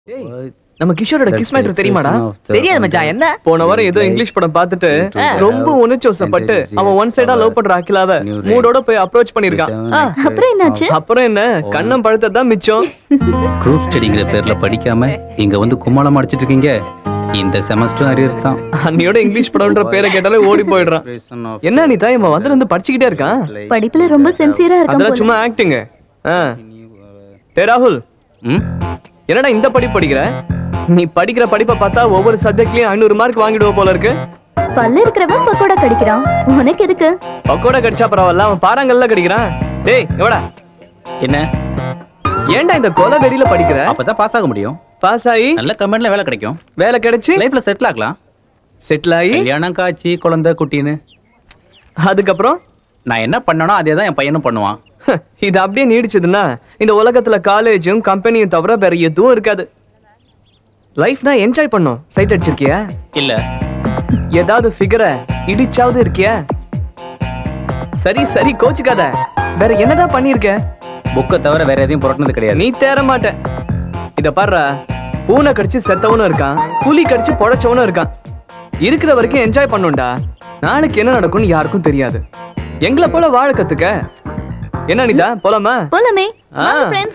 நம்ம கிஷோரோட kiss matter தெரியுமாடா தெரியாது மச்சான் என்ன போன வாரம் ஏதோ இங்கிலீஷ் படம் பார்த்துட்டு ரொம்ப உணர்ச்சிவசப்பட்டு அவன் ஒன் சைடா லவ் பண்ற அகிலாவ மூடோட போய் அப்ரோச் பண்ணிருக்கான் அப்புறம் என்னாச்சு அப்புறம் என்ன கண்ணம் பழுத்ததான் மிச்சம் குரூப் ஸ்டடிங்கிற பேர்ல படிக்காம இங்க வந்து கும்மாளம் அடிச்சிட்டு இருக்கீங்க இந்த செமஸ்டர் அரியர்ஸ் தான் அன்னியோட இங்கிலீஷ் படம்ன்ற பேரை கேட்டாலே ஓடி போயிடுறான் என்ன நீ தான் இவன் வந்து வந்து படிச்சுக்கிட்டே இருக்கான் படிப்புல ரொம்ப சின்சியரா இருக்கான் அதெல்லாம் போல. சும்மா ஆக்டிங் டே ராகுல் ம் என்னடா இந்த படிப்பு படிக்கிற நீ படிக்கிற படிப்பை பார்த்தா ஒவ்வொரு சப்ஜெக்ட்லயும் ஐநூறு மார்க் வாங்கிடுவ போல இருக்கு பல்ல இருக்கிறவன் பக்கோடா கடிக்கிறான் உனக்கு எதுக்கு பக்கோடா கடிச்சா பரவாயில்ல அவன் பாறாங்கல்ல கடிக்கிறான் டேய் எவடா என்ன ஏன்டா இந்த கொலை வெறியில படிக்கிற அப்பதான் பாஸ் ஆக முடியும் பாஸ் ஆகி நல்ல கமெண்ட்ல வேலை கிடைக்கும் வேலை கிடைச்சு லைஃப்ல செட்டில் ஆகலாம் செட்டில் ஆகி கல்யாணம் காட்சி குழந்தை குட்டின்னு அதுக்கப்புறம் நான் என்ன பண்ணனோ அதே தான் என் பையனும் பண்ணுவான் இது அப்படியே நீடிச்சதுன்னா இந்த உலகத்துல காலேஜும் கம்பெனியும் தவிர வேற எதுவும் இருக்காது லைஃப்னா என்ஜாய் பண்ணும் சைட் அடிச்சிருக்கியா இல்ல ஏதாவது ஃபிகரை இடிச்சாவது இருக்கியா சரி சரி கோச்சுக்காத வேற என்னதான் பண்ணிருக்க புக்கை தவிர வேற எதையும் புரட்டினது கிடையாது நீ தேர மாட்ட இத பாருடா பூனை கடிச்சு செத்தவனும் இருக்கான் புலி கடிச்சு பொழைச்சவனும் இருக்கான் இருக்கிற வரைக்கும் என்ஜாய் பண்ணும்டா நாளைக்கு என்ன நடக்கும்னு யாருக்கும் தெரியாது எங்களை போல வாழ கத்துக்க என்ன நீதா போலாமா போலாமே ஆ. வாங்க friends.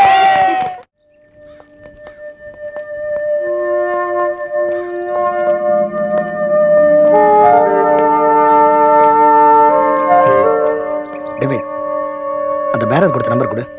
டேவிட் அந்த பேரர் கொடுத்த நம்பர் கொடு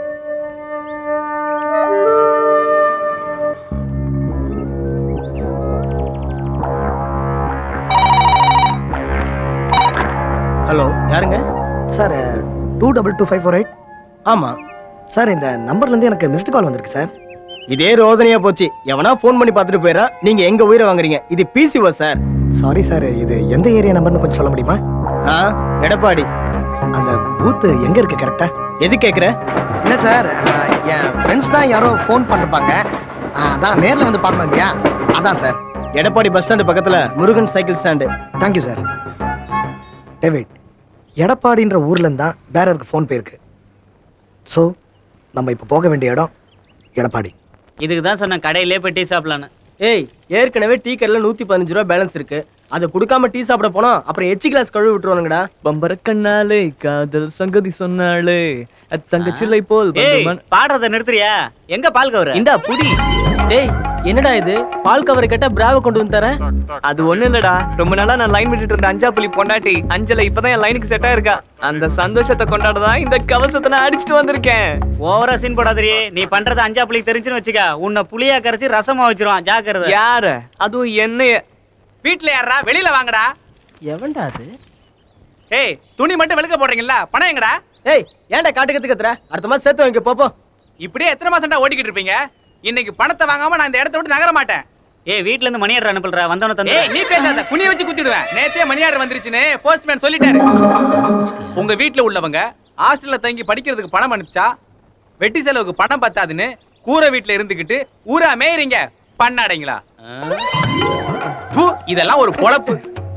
ஹலோ யாருங்க sir two double two five four eight ஆமா சார் இந்த நம்பர்லேருந்து எனக்கு மிஸ்டு கால் வந்திருக்கு சார் இதே ரோதனையா போச்சு எவனா ஃபோன் பண்ணி பார்த்துட்டு போயிடறான் நீங்க எங்க உயிரை வாங்குறீங்க இது பிசிஓ சார் சாரி சார் இது எந்த ஏரியா நம்பர்னு கொஞ்சம் சொல்ல முடியுமா ஆ எடப்பாடி அந்த பூத்து எங்க இருக்கு கரெக்டா எது கேக்குற இல்லை சார் என் ஃப்ரெண்ட்ஸ் தான் யாரோ ஃபோன் பண்ணிருப்பாங்க அதான் நேரில் வந்து பார்க்கணும் இல்லையா அதான் சார் எடப்பாடி பஸ் ஸ்டாண்டு பக்கத்துல Murugan cycle stand thank you sir David எடப்பாடின்ற ஊர்ல இருந்தா பேரருக்கு ஃபோன் போயிருக்கு ஸோ நம்ம இப்போ போக வேண்டிய இடம் எடப்பாடி இதுக்கு தான் சொன்னேன் கடையிலே போய் டீ சாப்பிடலான்னு ஏய் ஏற்கனவே டீ கடையில் நூத்தி பதினஞ்சு ரூபா பேலன்ஸ் இருக்கு அதை கொடுக்காம டீ சாப்பிட போனா அப்புறம் எச்சி கிளாஸ் கழுவி விட்டுருவானுங்கடா பம்பர கண்ணாலே காதல் சங்கதி சொன்னாளே தங்கச்சிலை போல் வந்து ஏய் மன- பாடுறத நிறுத்துறியா எங்க பால் கவரு இந்தா புடி டேய் என்னடா இது பால் கவரை கேட்டா பிராவை கொண்டு வந்து தர அது ஒண்ணு இல்லடா ரொம்ப நாளா நான் லைன் விட்டுட்டு இருந்த அஞ்சா புலி பொண்டாட்டி அஞ்சல இப்பதான் என் லைனுக்கு செட் ஆயிருக்கா அந்த சந்தோஷத்தை கொண்டாடதான் இந்த கவசத்தை நான் அடிச்சுட்டு வந்திருக்கேன் ஓவரா சீன் போடாதே நீ பண்றது அஞ்சா புளி தெரிஞ்சுன்னு வச்சுக்க உன்னை புளியா கரைச்சு ரசமா வச்சிருவான் ஜாக்கிரதை யார அதுவும் என்னைய வீட்ல யாரா வெளியில வாங்கடா எவன்டா அது ஏய் துணி மட்டும் வெளுக்க போடுறீங்களா பணம் எங்கடா ஏய் ஏன்டா காட்டு கத்து கத்துற அடுத்த மாசம் சேர்த்து வாங்க போப்போ இப்படியே எத்தனை மாசம்டா ஓட்டிக்கிட்டு இருப்பீங்க இன்னைக்கு பணத்தை வாங்காம நான் இந்த இடத்த விட்டு நகர மாட்டேன் ஏய் வீட்ல இருந்து மணி ஆர்டர் அனுப்புறா வந்தவன தந்து ஏய் நீ பேசாத குனிய வச்சு குத்திடுவேன் நேத்தே மணி ஆர்டர் வந்துருச்சுன்னு போஸ்ட்மேன் சொல்லிட்டாரு உங்க வீட்ல உள்ளவங்க ஹாஸ்டல்ல தங்கி படிக்கிறதுக்கு பணம் அனுப்பிச்சா வெட்டி செலவுக்கு பணம் பத்தாதுன்னு கூரை வீட்ல இருந்துகிட்டு ஊரா மேயறீங்க பண்ணாடைங்களா பூ இதெல்லாம் ஒரு பொழப்பு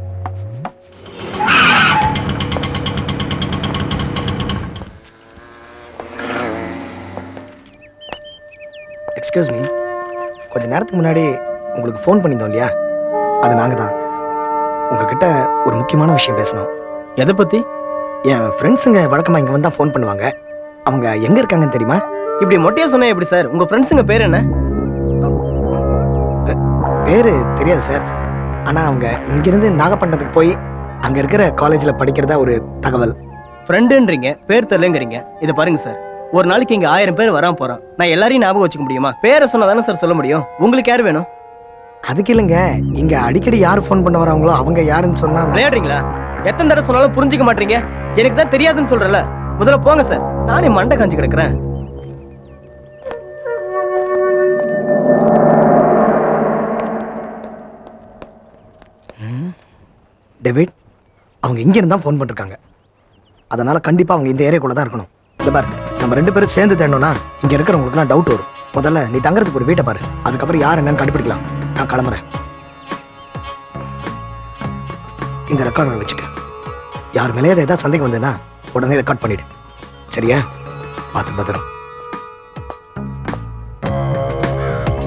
எக்ஸ்கியூஸ் மீ கொஞ்ச நேரத்துக்கு முன்னாடி உங்களுக்கு ஃபோன் பண்ணியிருந்தோம் இல்லையா அது நாங்கள் தான் உங்ககிட்ட ஒரு முக்கியமான விஷயம் பேசணும் எதை பத்தி என் ஃப்ரெண்ட்ஸுங்க வழக்கமாக இங்கே வந்தால் ஃபோன் பண்ணுவாங்க அவங்க எங்கே இருக்காங்கன்னு தெரியுமா இப்படி மொட்டையா சொன்னா எப்படி சார் உங்க ஃப்ரெண்ட்ஸுங்க பேர் என்ன பேர் தெரியாது சார் ஆனால் அவங்க இங்கேருந்து நாகப்பட்டினத்துக்கு போய் அங்கே இருக்கிற காலேஜில் படிக்கிறதா ஒரு தகவல் ஃப்ரெண்டுன்றீங்க பேர் தெரியலங்கிறீங்க இதை பாருங்க சார் ஒரு நாளைக்கு இங்க ஆயிரம் பேர் வராம போறான் நான் எல்லாரையும் ஞாபகம் வச்சுக்க முடியுமா பேரை சொன்னா தானே சார் சொல்ல முடியும் உங்களுக்கு யார் வேணும் அதுக்கு இல்லைங்க இங்கே அடிக்கடி யார் ஃபோன் பண்ண வராங்களோ அவங்க யாருன்னு சொன்னால் விளையாடுறீங்களா எத்தனை தடவை சொன்னாலும் புரிஞ்சுக்க மாட்டீங்க எனக்கு தான் தெரியாதுன்னு சொல்றல முதல்ல போங்க சார் நானே மண்டை காஞ்சு கிடக்குறேன் டேவிட் அவங்க இங்க இருந்தா ஃபோன் பண்ணிருக்காங்க அதனால கண்டிப்பா அவங்க இந்த ஏரியாக்குள்ள தான் இருக்கணும் இந்த பாரு நம்ம ரெண்டு பேரும் சேர்ந்து தேடணும்னா இங்க இருக்கிறவங்களுக்குலாம் டவுட் வரும் முதல்ல நீ தங்கறதுக்கு ஒரு வீட்டை பாரு அதுக்கப்புறம் யார் என்னன்னு கண்டுபிடிக்கலாம் நான் கிளம்புறேன் இந்த ரெக்கார்டரை வச்சுக்க யார் மேலேயே ஏதாவது சந்தேகம் வந்ததுன்னா உடனே ரெக்கார்ட் பண்ணிடு சரியா பார்த்து பத்திரம்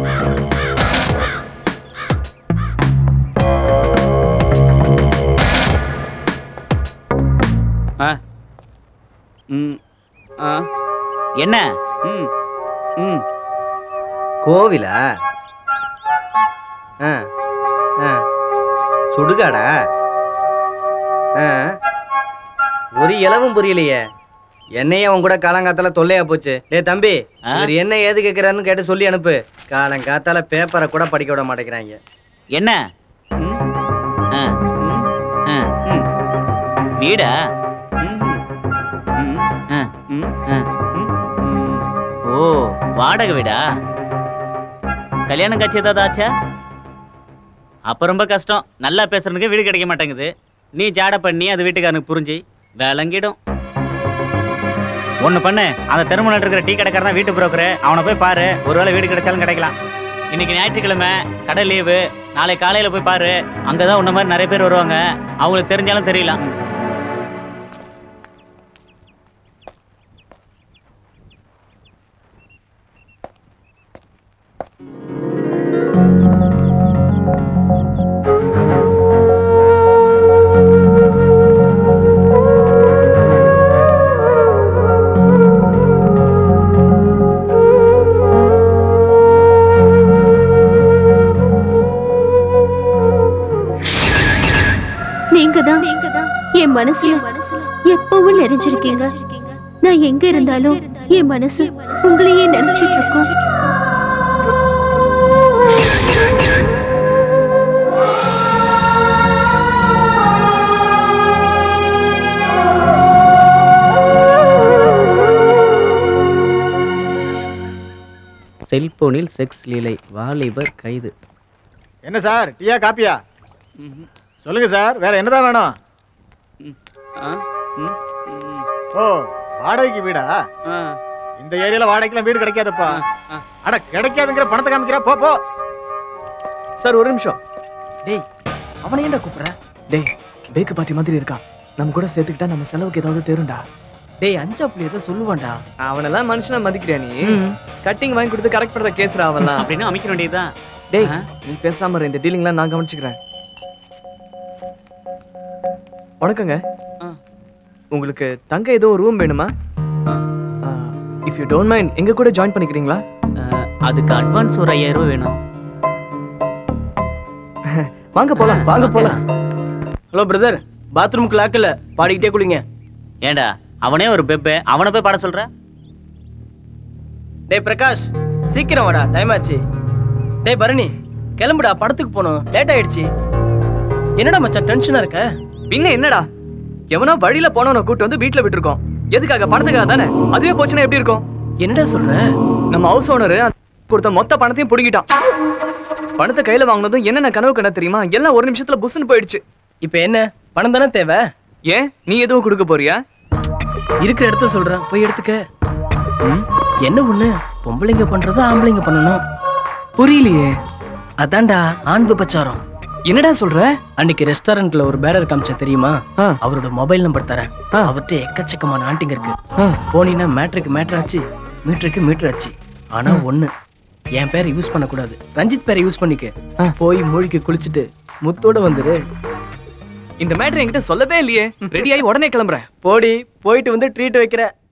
ஆ ம் ஆ என்ன ம் ம் கோவிலா ஆ ஆ சுடுகாடா ஆ ஒரு இலவும் புரியலையே என்னையே அவன் கூட காலங்காத்தால தொல்லையா போச்சு டேய் தம்பி ஆ? இவர் என்ன ஏது கேட்கிறாருன்னு கேட்டு சொல்லி அனுப்பு காலங்காத்தால பேப்பரை கூட படிக்க விட மாட்டேங்கிறாங்க என்ன ம் ஆ, ம் ஆ, ம் வீடா ம் ம் ஆ, ம் ஆ. ம் ம் ஓ வாடகை வீடா கல்யாணம் காட்சி ஏதாவது ஆச்சா அப்ப ரொம்ப கஷ்டம் நல்லா பேசுறதுக்கு வீடு கிடைக்க மாட்டேங்குது நீ ஜாடை பண்ணி அது வீட்டுக்காரனுக்கு புரிஞ்சு விளங்கிடும் ஒண்ணு பண்ணு அந்த தெருமணில் இருக்கிற டீ கடைக்காரன் வீட்டு புரோக்கரு அவனை போய் பாரு ஒருவேளை வீடு கிடைச்சாலும் கிடைக்கலாம் இன்னைக்கு ஞாயிற்றுக்கிழமை கடை லீவு நாளை காலையில போய் பாரு அங்கதான் உன்ன மாதிரி நிறைய பேர் வருவாங்க அவங்களுக்கு தெரிஞ்சாலும் தெரியலாம் நீங்க தான் என் மனசுல எப்பவும் நிறைஞ்சிருக்கீங்க நான் எங்க இருந்தாலும் என் மனசு உங்களையே நினைச்சிட்டு இருக்கோம் செல்போனில் செக்ஸ் லீலை வாலிபர் கைது என்ன சார் டீயா காப்பியா சொல்லுங்க சார் வேற என்னதான் வேணும் ஆ ம் ம் ஓ வாடகைக்கு வீடா ஆ இந்த ஏரியால வாடகைக்குலாம் வீடு கிடைக்காதப்பா ஆ. அட கிடைக்காதுங்கிற பணத்தை காமிக்கிறா போ போ சார் ஒரு நிமிஷம் டேய் அவனை ஏன்டா கூப்பிடுற டேய் பேக்கு பாட்டி மாதிரி இருக்கான் நம்ம கூட சேர்த்துக்கிட்டா நம்ம செலவுக்கு ஏதாவது தேரும்டா டேய் அஞ்சா புள்ளி ஏதோ சொல்லுவான்டா அவனெல்லாம் மனுஷனா மதிக்கிறியா நீ கட்டிங் வாங்கி கொடுத்து கரெக்ட் பண்ற கேஸ்ரா அவன்லாம் அப்படின்னு அமைக்க வேண்டியதுதான் டேய் ஆ? நீ பேசாம இரு இந்த டீலிங்லாம் நான் கவனிச்சுக்கிறேன் வணக்கங்க ஆ. உங்களுக்கு தங்க ஏதோ ரூம் வேணுமா இஃப் யூ டோன்ட் மைண்ட் எங்க கூட ஜாயின் பண்ணிக்கிறீங்களா அஹ், அதுக்கு அட்வான்ஸ் ஒரு ஐயாயிரம் ரூபாய் வேணும் வாங்க போலாம் வாங்க போலாம் ஹலோ பிரதர் பாத்ரூமுக்கு லாக் இல்ல பாடிக்கிட்டே குளிங்க ஏண்டா அவனே ஒரு பெப்பு அவனை போய் பாட சொல்ற டேய் பிரகாஷ் சீக்கிரம் வாடா டைம் ஆச்சு டேய் பரணி கிளம்புடா படத்துக்கு போகணும் லேட் ஆயிடுச்சு என்னடா மச்சான் டென்ஷனா இருக்க பின்ன என்னடா எவனோ வழியில போனவனை கூட்டு வந்து வீட்டுல விட்டுருக்கோம் எதுக்காக பணத்துக்காக தானே அதுவே போச்சுன்னா எப்படி இருக்கும் என்னடா சொல்ற நம்ம ஹவுஸ் ஓனர் கொடுத்த மொத்த பணத்தையும் புடுங்கிட்டான் பணத்தை கையில வாங்கினதும் என்னென்ன கனவு கண்ட தெரியுமா எல்லாம் ஒரு நிமிஷத்துல புஸ்ன்னு போயிடுச்சு இப்போ என்ன பணம் தானே தேவை ஏன் நீ எதுவும் கொடுக்க போறியா இருக்கிற இடத்த சொல்றேன் போய் எடுத்துக்க ம், என்ன ஒண்ணு பொம்பளைங்க பண்றது ஆம்பளைங்க பண்ணணும் புரியலையே அதான்டா ஆண் விபச்சாரம் என்னடா சொல்ற அன்னைக்கு ரெஸ்டாரண்ட்ல ஒரு பேரர் காமிச்சேன் தெரியுமா ஆ. அவரோட மொபைல் நம்பர் தரேன் ஆ. அவர்கிட்ட எக்கச்சக்கமான ஆண்டிங்க இருக்கு ஆ. போனீங்கன்னா மேட்ருக்கு மேட்ரு ஆச்சு மீட்டருக்கு மீட்டர் ஆச்சு ஆனா ஒண்ணு என் பேரை யூஸ் பண்ணக்கூடாது ரஞ்சித் பேரை யூஸ் பண்ணிக்க ஆ. போய் மூழ்கி குளிச்சுட்டு முத்தோட வந்துரு இந்த மேட்டர் என்கிட்ட சொல்லவே இல்லையே ரெடி ஆகி உடனே கிளம்புறேன் போடி போயிட்டு வந்து ட்ரீட் வைக்கிறேன்